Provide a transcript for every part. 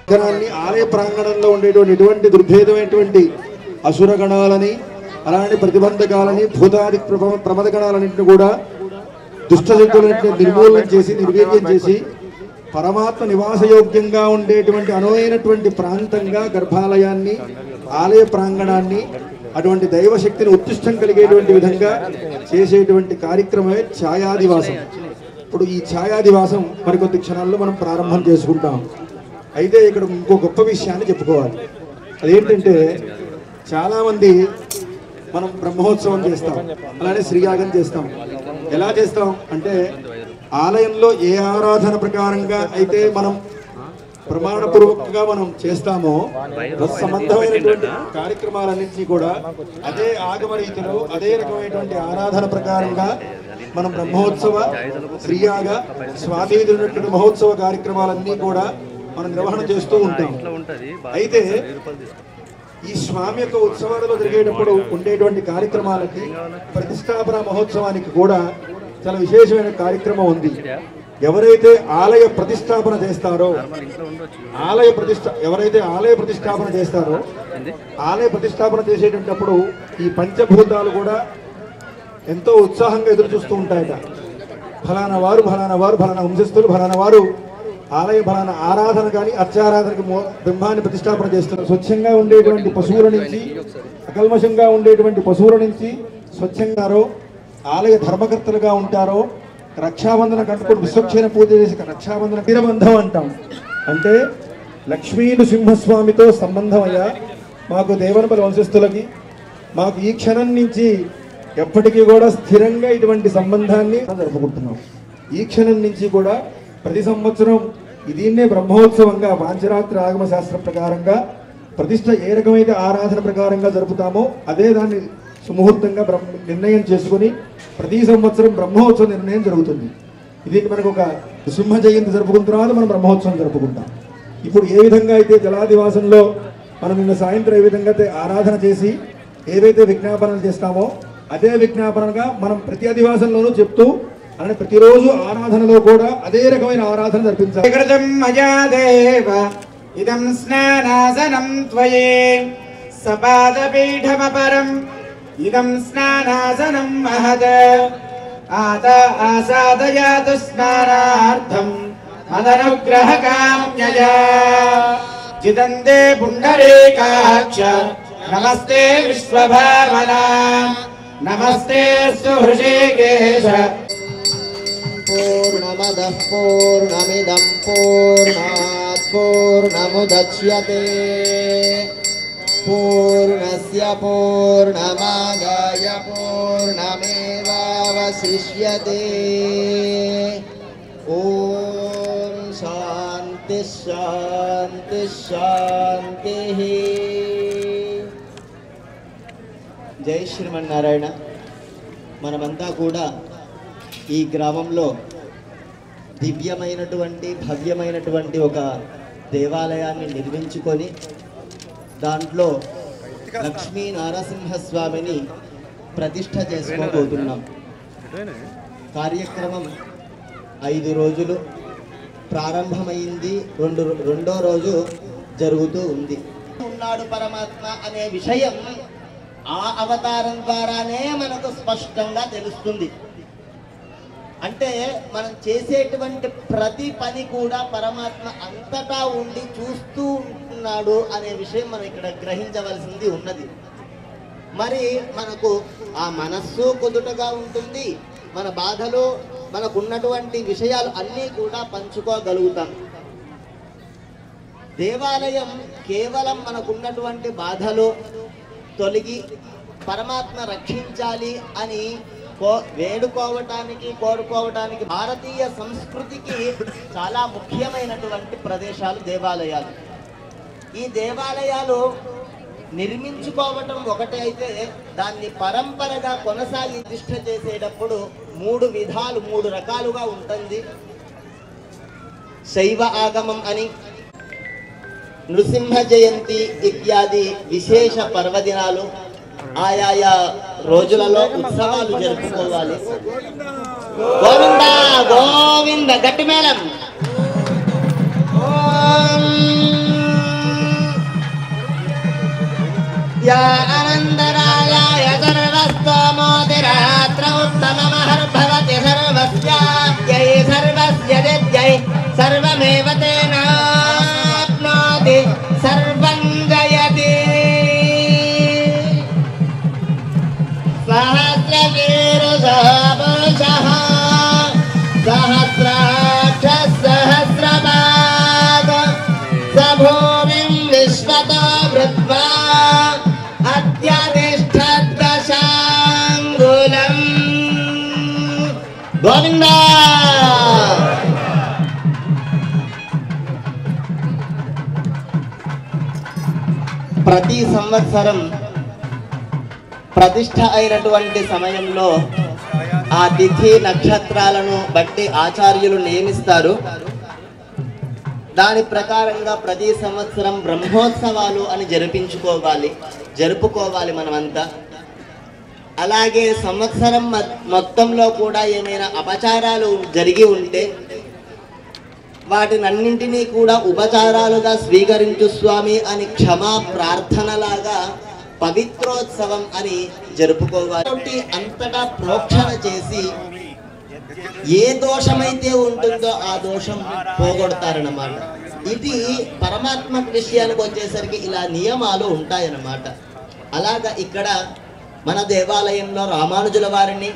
విగ్రహాన్ని ఆలయ ప్రాంగణంలో ఉండేటువంటి ఎటువంటి దుర్భేదమైనటువంటి అసురగణాలని అలాంటి ప్రతిబంధకాలని భూతాది ప్రమ- ప్రమదగణాలన్నింటిని కూడా దుష్టశక్తులన్నింటిని నిర్మూలన చేసి నిర్వీర్యం చేసి పరమాత్మ నివాసయోగ్యంగా ఉండేటువంటి అనువైనటువంటి ప్రాంతంగా గర్భాలయాన్ని ఆలయ ప్రాంగణాన్ని అటువంటి దైవశక్తిని ఉత్తిష్టం కలిగేటువంటి విధంగా చేసేటువంటి కార్యక్రమమే ఛాయాదివాసం ఇప్పుడు ఈ ఛాయాదివాసం మరికొద్ది క్షణాల్లో మనం ప్రారంభం చేసుకుంటాం అయితే ఇక్కడ ఇంకో గొప్ప విషయాన్ని చెప్పుకోవాలి అదేంటంటే చాలామంది మనం బ్రహ్మోత్సవం చేస్తాం అలానే శ్రీయాగం చేస్తాం ఎలా చేస్తాం అంటే ఆలయంలో ఏ ఆరాధన ప్రకారంగా అయితే మనం ప్రమాణపూర్వకంగా మనం చేస్తామో సంబంధమైనటువంటి కార్యక్రమాలన్నింటినీ కూడా అదే ఆగమ రీతిలో అదే రకమైనటువంటి ఆరాధన ప్రకారంగా మనం బ్రహ్మోత్సవ శ్రీయాగ స్వాధీనటువంటి మహోత్సవ కార్యక్రమాలన్నీ కూడా మనం నిర్వహణ చేస్తూ ఉంటాం అయితే ఈ స్వామి యొక్క ఉత్సవాలలో జరిగేటప్పుడు ఉండేటువంటి కార్యక్రమాలకి ప్రతిష్టాపన మహోత్సవానికి కూడా చాలా విశేషమైన కార్యక్రమం ఉంది ఎవరైతే ఆలయ ప్రతిష్టాపన చేస్తారో ఆలయ ప్రతిష్ట ఎవరైతే ఆలయ ప్రతిష్టాపన చేస్తారో ఆలయ ప్రతిష్టాపన చేసేటప్పుడు ఈ పంచభూతాలు కూడా ఎంతో ఉత్సాహంగా ఎదురు చూస్తూ ఉంటాయట ఫలానా వారు ఫలానా వారు ఫలానా వంశస్థులు ఫలానా వారు ఆలయ ఫలానా ఆరాధన కానీ అర్చారాధనకి మో- బ్రహ్మాన్ని ప్రతిష్టాపన చేస్తున్నారు స్వచ్ఛంగా ఉండేటువంటి పశువుల నుంచి అకల్మషంగా ఉండేటువంటి పశువుల నుంచి స్వచ్ఛంగారో ఆలయ ధర్మకర్తలుగా ఉంటారో రక్షాబంధన కట్టుకుని విశ్వక్షేణ పూజ చేసి రక్షాబంధన వీరబంధం అంటాం అంటే లక్ష్మీ నృసింహస్వామితో సంబంధం అయ్యా మాకు దేవనపల్లి వంశస్థులకి మాకు ఈ క్షణం నుంచి ఎప్పటికీ కూడా స్థిరంగా ఇటువంటి సంబంధాన్ని జరుపుకుంటున్నాం ఈ క్షణం నుంచి కూడా ప్రతి సంవత్సరం దీన్నే బ్రహ్మోత్సవంగా పాంచరాత్రి ఆగమ శాస్త్ర ప్రకారంగా ప్రతిష్ట ఏ రకమైతే ఆరాధన ప్రకారంగా జరుపుతామో అదే దాన్ని సుముహూర్తంగా బ్రహ్మ నిర్ణయం చేసుకుని ప్రతి సంవత్సరం బ్రహ్మోత్సవ నిర్ణయం జరుగుతుంది ఇది మనకు ఒక సింహ జయంతి జరుపుకున్న తర్వాత మనం బ్రహ్మోత్సవం జరుపుకుంటాం ఇప్పుడు ఏ విధంగా అయితే జలాదివాసంలో మనం నిన్న సాయంత్రం ఏ విధంగా అయితే ఆరాధన చేసి ఏవైతే విజ్ఞాపనలు చేస్తామో అదే విజ్ఞాపనగా మనం ప్రతి అధివాసంలోనూ చెప్తూ అలానే ప్రతిరోజు ఆరాధనలో కూడా అదే రకమైన ఆరాధన జరిపించాలి कृतं मया देव इदं स्नानासनं त्वये सपादपीठमपरम् इदं स्नानासनं महद आत आसादयातु स्नानार्थम् मदनुग्रहकाम्यया जिदन्ते पुण्डरीकाक्ष नमस्ते विश्वभावना नमस्ते सुहृषिकेश पूर्णमदः पूर्णमिदं पूर्णात् पूर्णमुदच्यते पूर्णस्य पूर्णमादाय पूर्णमेवावशिष्यते ॐ शान्तिः शान्तिः शान्तिः జై శ్రీమన్నారాయణ మనమంతా కూడా ఈ గ్రామంలో దివ్యమైనటువంటి భవ్యమైనటువంటి ఒక దేవాలయాన్ని నిర్మించుకొని దాంట్లో లక్ష్మీ నారసింహస్వామిని ప్రతిష్ఠ చేసుకోబోతున్నాం కార్యక్రమం ఐదు రోజులు ప్రారంభమైంది రెండు రెండో రోజు జరుగుతూ ఉంది ఉన్నాడు పరమాత్మ అనే విషయం ఆ అవతారం ద్వారానే మనకు స్పష్టంగా తెలుస్తుంది అంటే మనం చేసేటువంటి ప్రతి పని కూడా పరమాత్మ అంతటా ఉండి చూస్తూ ఉంటున్నాడు అనే విషయం మనం ఇక్కడ గ్రహించవలసింది ఉన్నది మరి మనకు ఆ మనస్సు కుదుటగా ఉంటుంది మన బాధలు మనకు ఉన్నటువంటి విషయాలు అన్నీ కూడా పంచుకోగలుగుతాం దేవాలయం కేవలం మనకున్నటువంటి బాధలు తొలగి పరమాత్మ రక్షించాలి అని కో వేడుకోవటానికి కోరుకోవటానికి భారతీయ సంస్కృతికి చాలా ముఖ్యమైనటువంటి ప్రదేశాలు దేవాలయాలు ఈ దేవాలయాలు నిర్మించుకోవటం ఒకటే అయితే దాన్ని పరంపరగా కొనసాగి నిష్ఠ చేసేటప్పుడు మూడు విధాలు మూడు రకాలుగా ఉంటుంది శైవ ఆగమం అని నృసింహ జయంతి ఇత్యాది విశేష పర్వదినాలు ఆయా రోజులలో ఉత్సవాలు జరుపుకోవాలి గోవింద గోవింద గట్టి మేళం ఓం या अनन्तरायाय सर्वस्तोमोतिरात्र उत्तममहर्भवति सर्वस्यायै सर्वस्य दिद्यै सर्वमेव तेनाप्नोति सर्वं जयति सहस्रवीरसहपुरुषः सहस्राक्षः सहस्रपाद स भूमिं विश्वतो वृत्वा अत्यतिष्ठद्दशाङ्गुलम् గోవింద ప్రతి సంవత్సరం ప్రతిష్ట అయినటువంటి సమయంలో ఆ తిథి నక్షత్రాలను బట్టి ఆచార్యులు నియమిస్తారు దాని ప్రకారంగా ప్రతి సంవత్సరం బ్రహ్మోత్సవాలు అని జరిపించుకోవాలి జరుపుకోవాలి మనమంతా అలాగే సంవత్సరం మ- మొత్తంలో కూడా ఏమైనా అపచారాలు జరిగి ఉంటే వాటినన్నింటినీ కూడా ఉపచారాలుగా స్వీకరించు స్వామి అని క్షమా ప్రార్థనలాగా పవిత్రోత్సవం అని జరుపుకోవాలి కాబట్టి అంతటా ప్రోక్షణ చేసి ఏ దోషమైతే ఉంటుందో ఆ దోషం పోగొడతారన్నమాట ఇది పరమాత్మ విషయానికి వచ్చేసరికి ఇలా నియమాలు ఉంటాయన్నమాట అలాగా ఇక్కడ మన దేవాలయంలో రామానుజుల వారిని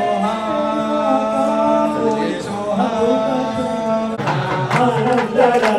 కమలవరే